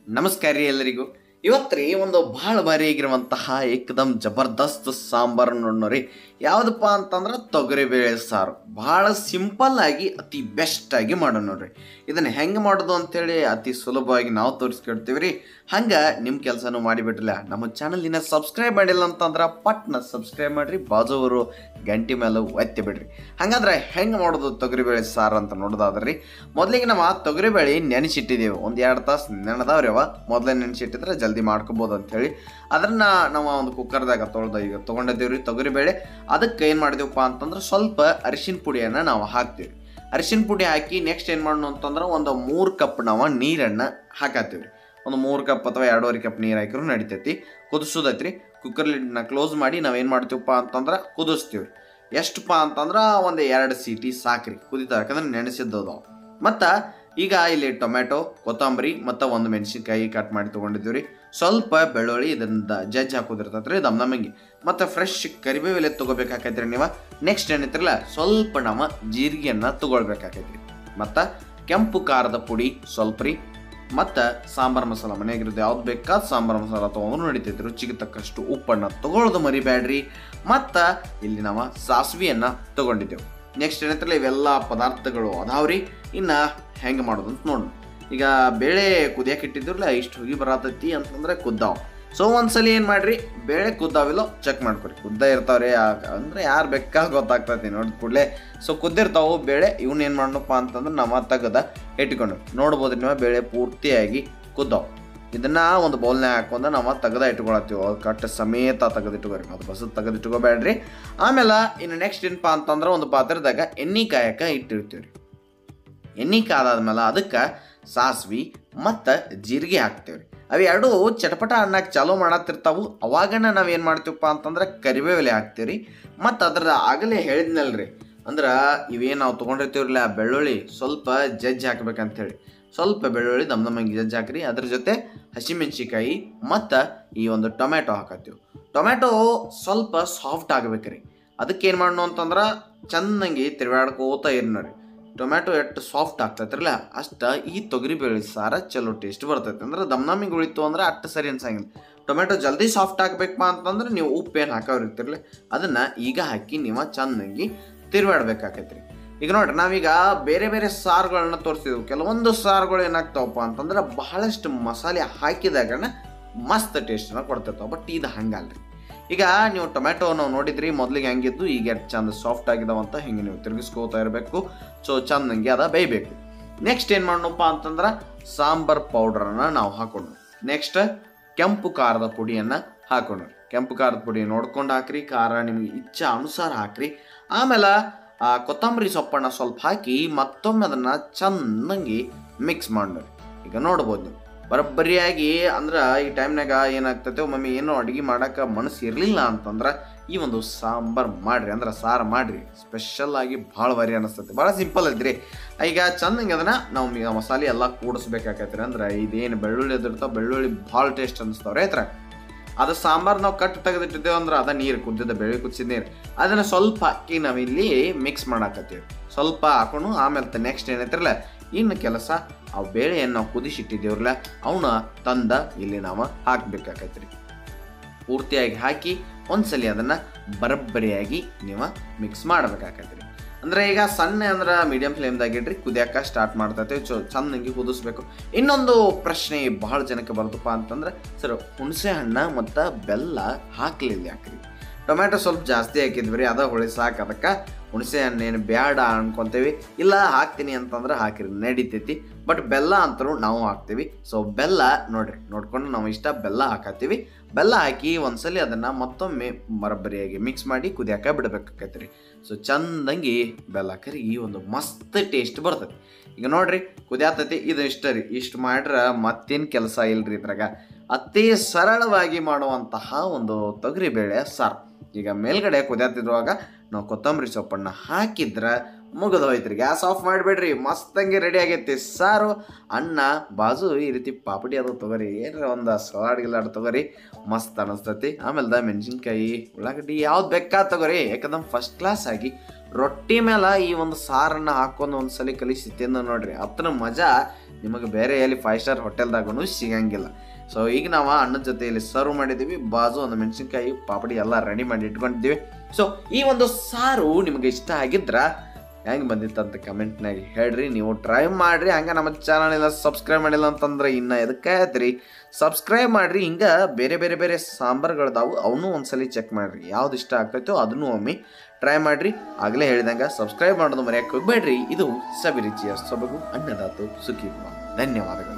ನಮಸ್ಕಾರ ರೀ ಎಲ್ಲರಿಗೂ ಇವತ್ತು ರೀ ಒಂದು ಭಾಳ ಭಾರಿ ಆಗಿರುವಂತಹ ಏಕದಮ್ ಜಬರ್ದಸ್ತ್ ಸಾಂಬಾರು ನೋಡ್ನೋರಿ ಯಾವುದಪ್ಪ ಅಂತಂದ್ರೆ ತೊಗರಿಬೇಳೆ ಸಾರು ಭಾಳ ಸಿಂಪಲ್ ಆಗಿ ಅತಿ ಬೆಸ್ಟ್ ಆಗಿ ಮಾಡೋಣ ನೋಡ್ರಿ ಇದನ್ನು ಹೆಂಗೆ ಮಾಡೋದು ಅಂತೇಳಿ ಅತಿ ಸುಲಭವಾಗಿ ನಾವು ತೋರಿಸ್ಕೊಡ್ತೀವಿ ರೀ ಹಂಗೆ ನಿಮ್ಮ ಕೆಲಸನೂ ಮಾಡಿಬಿಟ್ರಲ್ಲ ನಮ್ಮ ಚಾನಲ್ ಇನ್ನ ಸಬ್ಸ್ಕ್ರೈಬ್ ಮಾಡಿಲ್ಲ ಅಂತಂದ್ರೆ ಪಟ್ನ ಸಬ್ಸ್ಕ್ರೈಬ್ ಮಾಡಿರಿ ಬಾಜುವರು ಗಂಟೆ ಮೇಲೆ ಒತ್ತಿ ಬಿಡ್ರಿ ಹಂಗಂದ್ರೆ ಹೆಂಗೆ ಮಾಡೋದು ತೊಗರಿಬೇಳೆ ಸಾರು ಅಂತ ನೋಡೋದಾದ್ರೆ ರೀ ಮೊದಲಿಗೆ ನಾವು ತೊಗರಿಬೇಳೆ ನೆನೆಸಿಟ್ಟಿದ್ದೇವೆ ಒಂದು ಎರಡು ತಾಸು ನೆನೆದವ್ರಿ ಅವ ಮೊದಲೇ ನೆನೆಸಿಟ್ಟಿದ್ರೆ ಜಲ್ದಿ ಮಾಡ್ಕೋಬೋದು ಅಂತೇಳಿ ಅದನ್ನ ನಾವು ಒಂದು ಕುಕ್ಕರ್ದಾಗ ತೊಳ್ದ ಈಗ ತೊಗೊಂಡಿದ್ದೀವಿ ರೀ ತೊಗರಿಬೇಳೆ ಅದಕ್ಕೆ ಏನು ಮಾಡಿದೆವಪ್ಪ ಅಂತಂದ್ರೆ ಸ್ವಲ್ಪ ಅರಿಶಿನ ಪುಡಿಯನ್ನು ನಾವು ಹಾಕ್ತೀವಿ ಅರಿಶಿನ ಪುಡಿ ಹಾಕಿ ನೆಕ್ಸ್ಟ್ ಏನು ಮಾಡೋಣ ಅಂತಂದ್ರೆ ಒಂದು ಮೂರು ಕಪ್ ನಾವು ನೀರನ್ನು ಹಾಕತ್ತೀವಿ ರೀ ಒಂದು ಮೂರು ಕಪ್ ಅಥವಾ ಎರಡೂವರೆ ಕಪ್ ನೀರು ಹಾಕಿದ್ರು ನಡಿತೈತಿ ಕುದಿಸೋದೈತ್ರಿ ಕುಕ್ಕರ್ ಲಿಡ್ನ ಕ್ಲೋಸ್ ಮಾಡಿ ನಾವೇನು ಮಾಡ್ತೀವಪ್ಪ ಅಂತಂದ್ರೆ ಕುದಿಸ್ತೀವಿ ಎಷ್ಟಪ್ಪ ಅಂತಂದ್ರೆ ಒಂದು ಎರಡು ಸೀಟಿ ಸಾಕ್ರಿ ಕುದಿತಾವ ಯಾಕಂದ್ರೆ ನೆನೆಸಿದ್ದವು ಮತ್ತು ಈಗ ಇಲ್ಲಿ ಟೊಮೆಟೊ ಕೊತ್ತಂಬರಿ ಮತ್ತು ಒಂದು ಮೆಣಸಿನ್ಕಾಯಿ ಕಟ್ ಮಾಡಿ ತೊಗೊಂಡಿದ್ದೀವಿ ರೀ ಸ್ವಲ್ಪ ಬೆಳ್ಳುಳ್ಳಿ ಇದನ್ನ ಜಜ್ಜ್ ಹಾಕೋದಿರ್ತೈತೆ ರೀ ದಮ್ ನಮಗೆ ಮತ್ತು ಫ್ರೆಶ್ ಕರಿಬೇವೆಲೆ ತೊಗೋಬೇಕಾಕೈತೆ ರೀ ನೀವು ನೆಕ್ಸ್ಟ್ ಏನೈತ್ರಲ್ಲ ಸ್ವಲ್ಪ ನಾವು ಜೀರಿಗೆಯನ್ನು ತೊಗೊಳ್ಬೇಕಾಕೈತಿ ಮತ್ತು ಕೆಂಪು ಖಾರದ ಪುಡಿ ಸ್ವಲ್ಪ ರೀ ಮತ್ತು ಸಾಂಬಾರು ಮಸಾಲ ಮನೆಯಾಗಿರೋದು ಯಾವ್ದು ಬೇಕಾದ ಸಾಂಬಾರು ಮಸಾಲ ತೊಗೊಂಡ್ರು ನಡಿತೈತಿ ರುಚಿಗೆ ತಕ್ಕಷ್ಟು ಉಪ್ಪನ್ನು ತೊಗೊಳ್ಳೋದು ಮರಿಬೇಡ್ರಿ ಮತ್ತು ಇಲ್ಲಿ ನಾವು ಸಾಸಿವೆಯನ್ನು ತೊಗೊಂಡಿದ್ದೆವು ನೆಕ್ಸ್ಟ್ ಏನೈತ್ರಲ್ಲ ಇವೆಲ್ಲ ಪದಾರ್ಥಗಳು ಅದಾವ್ರಿ ಇನ್ನು ಹೆಂಗೆ ಮಾಡೋದು ಅಂತ ನೋಡೋಣ ಈಗ ಬೇಳೆ ಕುದಿಯಕ್ಕೆ ಇಟ್ಟಿದ್ರಲ್ಲ ಇಷ್ಟು ಹೋಗಿ ಬರತೈತಿ ಅಂತಂದ್ರೆ ಕುದ್ದಾವ್ ಸೊ ಒಂದ್ಸಲಿ ಏನು ಮಾಡ್ರಿ ಬೇಳೆ ಕುದ್ದಾವಿಲ್ಲೋ ಚೆಕ್ ಮಾಡ್ಕೊರಿ ಕುದ್ದ ಇರ್ತಾವ್ರಿ ಅಂದ್ರೆ ಯಾರು ಬೇಕಾದ ಗೊತ್ತಾಗ್ತೈತಿ ನೋಡಿದ ಕೂಡಲೇ ಸೊ ಕುದ್ದಿರ್ತಾವು ಬೇಳೆ ಇವನ್ ಏನು ಮಾಡೋಣಪ್ಪ ಅಂತಂದ್ರೆ ನಾವು ತೆಗೆದ ಇಟ್ಕೊಂಡು ನೋಡ್ಬೋದು ನೀವು ಬೇಳೆ ಪೂರ್ತಿಯಾಗಿ ಕುದ್ದಾವ್ ಇದನ್ನ ಒಂದು ಬೌಲ್ನಾಗ ಹಾಕೊಂಡು ನಾವು ತೆಗೆದ ಇಟ್ಕೊಳತ್ತೀವಿ ಅದು ಕಟ್ ಸಮೇತ ತೆಗೆದಿಟ್ಕೋರಿ ಅದು ಬಸದ್ ತೆಗೆದಿಟ್ಕೋಬೇಡ್ರಿ ಆಮೇಲೆ ಇನ್ನು ನೆಕ್ಸ್ಟ್ ಏನಪ್ಪ ಅಂತಂದ್ರೆ ಒಂದು ಪಾತ್ರದಾಗ ಎಣ್ಣೆ ಕಾಯಕ ಇಟ್ಟಿರ್ತೀವಿ ರೀ ಎಣ್ಣೆ ಕಾದಾದ್ಮೇಲೆ ಅದಕ್ಕೆ ಸಾಸ್ವಿ ಮತ್ತು ಜೀರಿಗೆ ಹಾಕ್ತೇವೆ ರೀ ಅವು ಎರಡು ಚಟಪಟ ಅನ್ನಕ್ಕೆ ಚಾಲೂ ಮಾಡತ್ತಿರ್ತಾವು ಅವಾಗನ ನಾವು ಏನು ಮಾಡ್ತೀವಪ್ಪ ಅಂತಂದ್ರೆ ಕರಿಬೇವೆಲೆ ಹಾಕ್ತೀವಿ ರೀ ಮತ್ತು ಅದ್ರ ಆಗಲೇ ಹೇಳಿದ್ನಲ್ರಿ ಅಂದ್ರೆ ಇವೇನು ನಾವು ತೊಗೊಂಡಿರ್ತೀವ್ರಲ್ಲ ಬೆಳ್ಳುಳ್ಳಿ ಸ್ವಲ್ಪ ಜಜ್ಜಿ ಹಾಕ್ಬೇಕಂತೇಳಿ ಸ್ವಲ್ಪ ಬೆಳ್ಳುಳ್ಳಿ ದಮ್ ದಮ್ಮಂಗೆ ಜಜ್ಜಿ ಹಾಕ್ರಿ ಅದ್ರ ಜೊತೆ ಹಸಿಮೆಣ್ಸಿಕಾಯಿ ಮತ್ತು ಈ ಒಂದು ಟೊಮೆಟೊ ಹಾಕತ್ತೀವಿ ಟೊಮೆಟೊ ಸ್ವಲ್ಪ ಸಾಫ್ಟ್ ಆಗ್ಬೇಕ್ರಿ ಅದಕ್ಕೆ ಏನು ಮಾಡೋಣ ಅಂತಂದ್ರೆ ಚೆನ್ನಾಗಿ ತಿರುಗಾಡ್ಕೋತ ಇರ್ನರಿ ಟೊಮ್ಯಾಟೊ ಎಷ್ಟು ಸಾಫ್ಟ್ ಆಗ್ತೈತ್ರಲ್ಲ ಅಷ್ಟು ಈ ತೊಗರಿ ಬೇಳೆ ಸಾರ ಚಲೋ ಟೇಸ್ಟ್ ಬರ್ತೈತೆ ಅಂದ್ರೆ ದಮ್ನಮಿಗೆ ಉಳಿತು ಅಂದ್ರೆ ಅಷ್ಟು ಸರಿ ಅನ್ಸಂಗಿಲ್ಲ ಟೊಮೆಟೊ ಜಲ್ದಿ ಸಾಫ್ಟ್ ಆಗ್ಬೇಕಪ್ಪ ಅಂತಂದ್ರೆ ನೀವು ಉಪ್ಪು ಏನು ಹಾಕೋರಿರ್ತಿರಲ್ಲ ಅದನ್ನು ಈಗ ಹಾಕಿ ನೀವು ಚೆನ್ನಾಗಿ ತಿರುವಾಡ್ಬೇಕಾಕೈತ್ರಿ ಈಗ ನೋಡ್ರಿ ನಾವೀಗ ಬೇರೆ ಬೇರೆ ಸಾರುಗಳನ್ನ ತೋರಿಸಿದ್ವು ಕೆಲವೊಂದು ಸಾರುಗಳು ಏನಾಗ್ತಾವಪ್ಪ ಅಂತಂದ್ರೆ ಬಹಳಷ್ಟು ಮಸಾಲೆ ಹಾಕಿದಾಗನ ಮಸ್ತ್ ಟೇಸ್ಟನ್ನ ಕೊಡ್ತಿರ್ತಾವೆ ಬಟ್ ಇದು ಹಂಗಲ್ರಿ ಈಗ ನೀವು ಟೊಮೆಟೊ ನಾವು ನೋಡಿದ್ರಿ ಮೊದಲಿಗೆ ಹೆಂಗಿದ್ದು ಈಗ ಎಷ್ಟು ಚಂದ ಸಾಫ್ಟ್ ಆಗಿದಾವಂತ ಹಿಂಗೆ ನೀವು ತಿರುಗಿಸ್ಕೋತಾ ಇರಬೇಕು ಸೊ ಚಂದಂಗೆ ಅದ ಬೇಯಬೇಕು ನೆಕ್ಸ್ಟ್ ಏನು ಮಾಡೋಣಪ್ಪ ಅಂತಂದ್ರೆ ಸಾಂಬಾರ್ ಪೌಡ್ರನ್ನು ನಾವು ಹಾಕೊಂಡು ನೆಕ್ಸ್ಟ್ ಕೆಂಪು ಖಾರದ ಪುಡಿಯನ್ನು ಹಾಕೊಂಡು ಕೆಂಪು ಖಾರದ ಪುಡಿ ನೋಡ್ಕೊಂಡು ಹಾಕ್ರಿ ಖಾರ ನಿಮಗೆ ಇಚ್ಛಾ ಅನುಸಾರ ಹಾಕ್ರಿ ಆಮೇಲೆ ಆ ಕೊತ್ತಂಬರಿ ಸೊಪ್ಪನ್ನು ಸ್ವಲ್ಪ ಹಾಕಿ ಮತ್ತೊಮ್ಮೆ ಅದನ್ನು ಚೆನ್ನಾಗಿ ಮಿಕ್ಸ್ ಮಾಡಿ ಈಗ ನೋಡ್ಬೋದು ನೀವು ಬರೋಬ್ಬರಿಯಾಗಿ ಅಂದ್ರೆ ಈ ಟೈಮ್ನಾಗ ಏನಾಗ್ತೈತೆ ಒಮ್ಮೊಮ್ಮೆ ಏನೋ ಅಡುಗೆ ಮಾಡೋಕೆ ಮನಸ್ಸು ಇರಲಿಲ್ಲ ಅಂತಂದ್ರೆ ಈ ಒಂದು ಸಾಂಬಾರು ಮಾಡಿರಿ ಅಂದ್ರೆ ಸಾರು ಮಾಡಿರಿ ಸ್ಪೆಷಲ್ ಆಗಿ ಭಾಳ ಭಾರಿ ಅನಿಸ್ತೈತಿ ಭಾಳ ಸಿಂಪಲ್ ಐತ್ರಿ ಈಗ ಚಂದಂಗೆ ಅದನ್ನು ನಾವು ಈಗ ಮಸಾಲೆ ಎಲ್ಲ ಕೂಡಿಸ್ಬೇಕಾಕೈತ್ರಿ ಅಂದ್ರೆ ಇದೇನು ಬೆಳ್ಳುಳ್ಳಿ ಅದಿರ್ತಾವೆ ಬೆಳ್ಳುಳ್ಳಿ ಭಾಳ ಟೇಸ್ಟ್ ಅನಿಸ್ತಾವ್ರಿ ಆಯ್ತರ ಅದು ಸಾಂಬಾರು ನಾವು ಕಟ್ ತೆಗೆದಿಟ್ಟಿದ್ದೇವೆ ಅಂದ್ರೆ ಅದ ನೀರು ಕುದ್ದಿದ್ದ ಬೆಳೆ ಕುದಿಸಿದ ನೀರು ಅದನ್ನು ಸ್ವಲ್ಪ ಹಾಕಿ ನಾವಿಲ್ಲಿ ಮಿಕ್ಸ್ ಮಾಡಾಕತ್ತೀವಿ ಸ್ವಲ್ಪ ಹಾಕೊಂಡು ಆಮೇಲೆ ನೆಕ್ಸ್ಟ್ ಏನೈತಿರಲ್ಲ ಇನ್ನು ಕೆಲಸ ಆ ಬೇಳೆಯನ್ನು ನಾವು ಕುದಿಸಿಟ್ಟಿದ್ದೇವ್ರಲ್ಲ ಅವನ್ನ ತಂದ ಇಲ್ಲಿ ನಾವು ಹಾಕ್ಬೇಕಾಕೈತ್ರಿ ಪೂರ್ತಿಯಾಗಿ ಹಾಕಿ ಒಂದ್ಸಲಿ ಅದನ್ನು ಬರಬ್ಬರಿಯಾಗಿ ನೀವು ಮಿಕ್ಸ್ ಮಾಡ್ಬೇಕಾಕೈತ್ರಿ ಅಂದ್ರೆ ಈಗ ಸಣ್ಣ ಅಂದ್ರೆ ಮೀಡಿಯಂ ಫ್ಲೇಮ್ದಾಗ ಇಡ್ರಿ ಕುದಿಯಾಕ ಸ್ಟಾರ್ಟ್ ಮಾಡ್ತೈತೆ ಚೊ ಚೆನ್ನಾಗಿ ಕುದಿಸ್ಬೇಕು ಇನ್ನೊಂದು ಪ್ರಶ್ನೆ ಬಹಳ ಜನಕ್ಕೆ ಬರ್ತಪ್ಪ ಅಂತಂದ್ರೆ ಸರ್ ಹುಣಸೆ ಹಣ್ಣ ಮತ್ತು ಬೆಲ್ಲ ಹಾಕ್ಲಿಲ್ಲ ಯಾಕ್ರಿ ಟೊಮ್ಯಾಟೊ ಸ್ವಲ್ಪ ಜಾಸ್ತಿ ಹಾಕಿದ್ವಿ ರೀ ಅದ ಹೊಳಿ ಸಾಕು ಅದಕ್ಕೆ ಹುಣಸೆ ಹಣ್ಣೇನು ಬೇಡ ಅನ್ಕೊಂತೇವಿ ಇಲ್ಲ ಹಾಕ್ತೀನಿ ಅಂತಂದ್ರೆ ಹಾಕಿರಿ ನಡಿತೈತಿ ಬಟ್ ಬೆಲ್ಲ ಅಂತರೂ ನಾವು ಹಾಕ್ತೀವಿ ಸೊ ಬೆಲ್ಲ ನೋಡ್ರಿ ನೋಡ್ಕೊಂಡು ನಾವು ಇಷ್ಟ ಬೆಲ್ಲ ಹಾಕತ್ತೀವಿ ಬೆಲ್ಲ ಹಾಕಿ ಒಂದ್ಸಲಿ ಅದನ್ನು ಮತ್ತೊಮ್ಮೆ ಬರಬ್ಬರಿಯಾಗಿ ಮಿಕ್ಸ್ ಮಾಡಿ ಕುದಿಯಾಕ ಬಿಡ್ಬೇಕಾಕೈತಿ ರೀ ಸೊ ಚಂದಂಗಿ ಬೆಲ್ಲ ಹಾಕರಿ ಈ ಒಂದು ಮಸ್ತ್ ಟೇಸ್ಟ್ ಬರ್ತೈತಿ ಈಗ ನೋಡ್ರಿ ಕುದಿಯಾತೈತಿ ಇದು ಇಷ್ಟ ರೀ ಇಷ್ಟು ಮಾಡ್ರೆ ಮತ್ತೇನು ಕೆಲಸ ಇಲ್ರಿ ಇದ್ರಾಗ ಅತಿ ಸರಳವಾಗಿ ಮಾಡುವಂತಹ ಒಂದು ತೊಗರಿಬೇಳೆ ಸಾರು ಈಗ ಮೇಲ್ಗಡೆ ಕುದಿಯತ್ತಿರುವಾಗ ನಾವು ಕೊತ್ತಂಬರಿ ಸೊಪ್ಪನ್ನು ಹಾಕಿದ್ರೆ ಮುಗಿದು ಹೋಯ್ತ್ರಿ ಗ್ಯಾಸ್ ಆಫ್ ಮಾಡಿಬಿಡ್ರಿ ಮಸ್ತಂಗೆ ರೆಡಿ ಆಗೈತಿ ಸಾರು ಅನ್ನ ಬಾಜು ಈ ರೀತಿ ಪಾಪಡಿ ಅದು ತೊಗೊರಿ ಏನ್ರ ಒಂದು ಸಲಾಡ್ ಗಿಲಾಡ್ ತೊಗೊರಿ ಮಸ್ತ್ ಅನಿಸ್ತೈತಿ ಆಮೇಲೆ ದ ಮೆಣಸಿನ್ಕಾಯಿ ಉಳ್ಳಾಗಡ್ಡಿ ಯಾವ್ದು ಬೇಕಾದ ತೊಗೊರಿ ಯಾಕಂದ್ರೆ ಫಸ್ಟ್ ಕ್ಲಾಸ್ ಆಗಿ ರೊಟ್ಟಿ ಮೇಲೆ ಈ ಒಂದು ಸಾರನ್ನು ಹಾಕೊಂಡು ಒಂದ್ಸಲಿ ಕಲಿಸಿ ತಿಂದು ನೋಡ್ರಿ ಅತ್ತನ ಮಜಾ ನಿಮಗೆ ಬೇರೆ ಎಲ್ಲಿ ಫೈವ್ ಸ್ಟಾರ್ ಹೋಟೆಲ್ದಾಗೂ ಸಿಗಂಗಿಲ್ಲ ಸೊ ಈಗ ನಾವು ಅನ್ನದ ಜೊತೆಯಲ್ಲಿ ಸರ್ವ್ ಮಾಡಿದ್ದೀವಿ ಬಾಜು ಒಂದು ಮೆಣಸಿನ್ಕಾಯಿ ಪಾಪಡಿ ಎಲ್ಲ ರೆಡಿ ಮಾಡಿ ಇಟ್ಕೊಂಡಿದ್ದೀವಿ ಸೊ ಈ ಒಂದು ಸಾರು ನಿಮಗೆ ಇಷ್ಟ ಆಗಿದ್ರ ಹೆಂಗೆ ಬಂದಿತ್ತು ಅಂತ ಕಮೆಂಟ್ನಾಗ ಹೇಳ್ರಿ ನೀವು ಟ್ರೈ ಮಾಡ್ರಿ ಹಂಗೆ ನಮ್ಮ ಚಾನಲ್ ಎಲ್ಲ ಸಬ್ಸ್ಕ್ರೈಬ್ ಮಾಡಿಲ್ಲ ಅಂತಂದ್ರೆ ಇನ್ನು ಎದಕ್ಕೆ ಆಯ್ತ್ರಿ ಸಬ್ಸ್ಕ್ರೈಬ್ ಮಾಡ್ರಿ ಹಿಂಗೆ ಬೇರೆ ಬೇರೆ ಬೇರೆ ಸಾಂಬಾರುಗಳದಾವು ಅವನ್ನೂ ಒಂದ್ಸಲಿ ಚೆಕ್ ಮಾಡ್ರಿ ಯಾವ್ದು ಇಷ್ಟ ಆಗ್ತೈತೋ ಅದನ್ನು ಒಮ್ಮೆ ಟ್ರೈ ಮಾಡ್ರಿ ಆಗಲೇ ಹೇಳಿದಂಗೆ ಸಬ್ಸ್ಕ್ರೈಬ್ ಮಾಡೋದು ಮರೆಯಕ್ಕೆ ಹೋಗ್ಬೇಡ್ರಿ ಇದು ಸವಿರುಚಿಯ ಸೊಬಗು ಅನ್ನದಾತು ಸುಖೀಪ ಧನ್ಯವಾದಗಳು